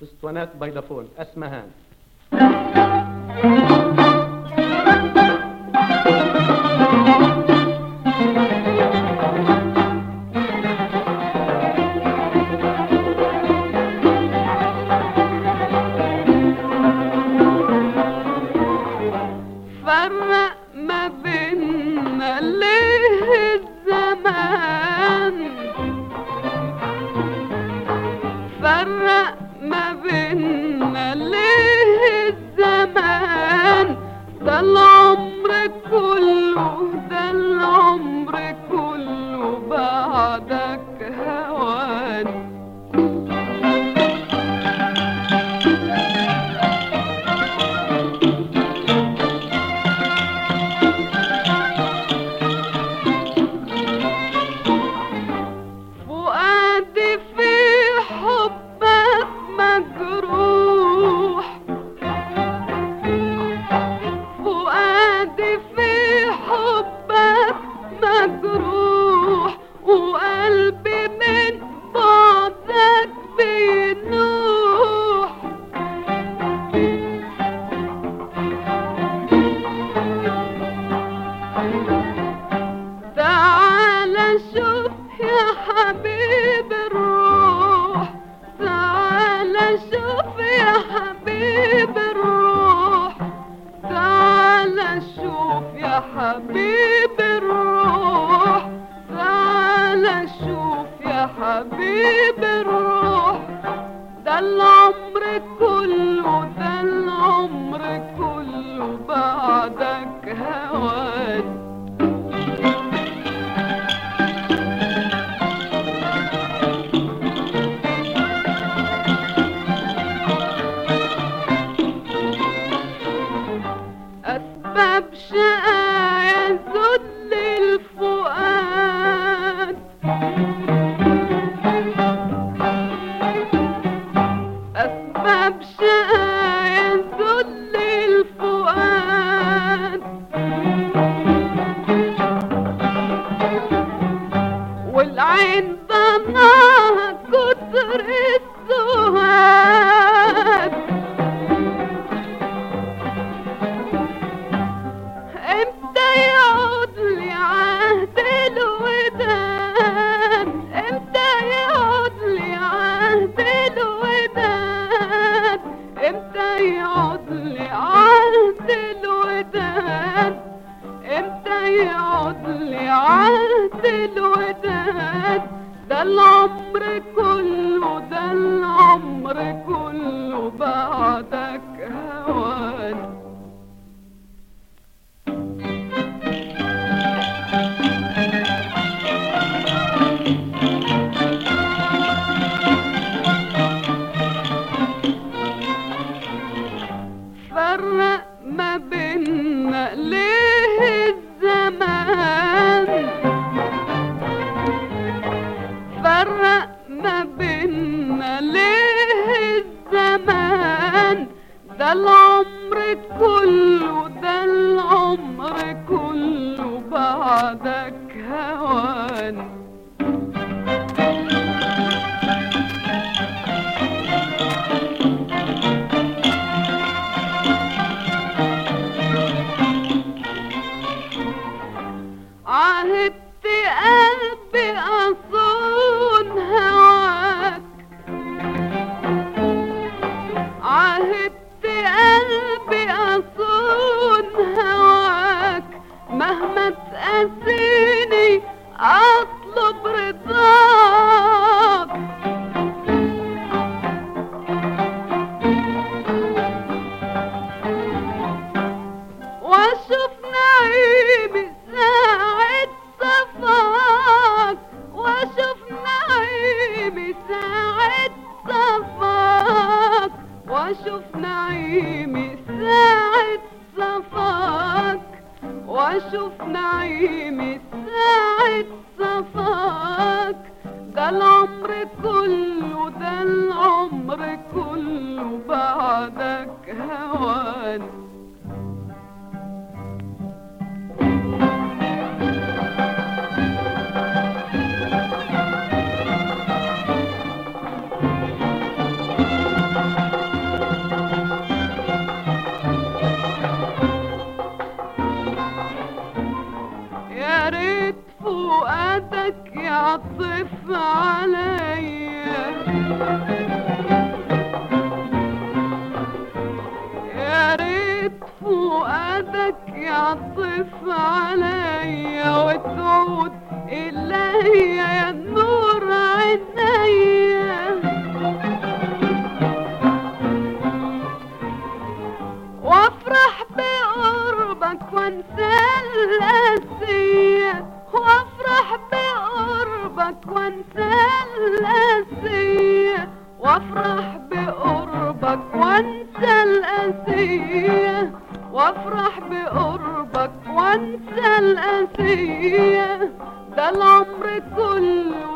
اسطوانات بيضافون اسمهان فرق ما بيننا ليه الزمان فرق ما بيننا ليه الزمان ده العمر كله ده العمر كله بعدك هوان فؤادي في حبك مجروح فؤادي في حبك مجروح وقلبي من بعدك بينوح تعال شوف يا حبيب الروح تعال شوف يا حبيب الروح تعال شوف يا حبيب الروح تعال شوف يا حبيب الروح ده العمر كله ده العمر كله بعدك هوان أسباب شقايا ذل الفؤاد أسباب شقايا ذل الفؤاد والعين ضناها كتر السواد امتى يعود لي عهد الوداد امتى يعود لي عهد الوداد امتى يعود لي عهد الوداد امتى يعود لي عهد الوداد ده العمر كله ده العمر كله بعدك هوان فرق ما بيننا ليه الزمان فرق ما بيننا ليه الزمان ده العمر كله ده العمر كله بعدك هوان عهدت قلبي أصون هواك عهدت قلبي أصون هواك مهما تقاسيني أطلب رضاك واشوف نعيمي ساعة صفاك واشوف نعيمي ساعة صفاك واشوف نعيمي ساعة صفاك واشوف نعيمي ساعة صفاك ده العمر كله ده العمر كله بعدك هوان يا ريت فؤادك يعطف عليا وتعود إلي يا نور عينيا وافرح بقربك وانسى القاسية وافرح بقربك وانسى القاسية وافرح بقربك وانسى القاسية وافرح بقربك وانسى القاسية ده العمر كله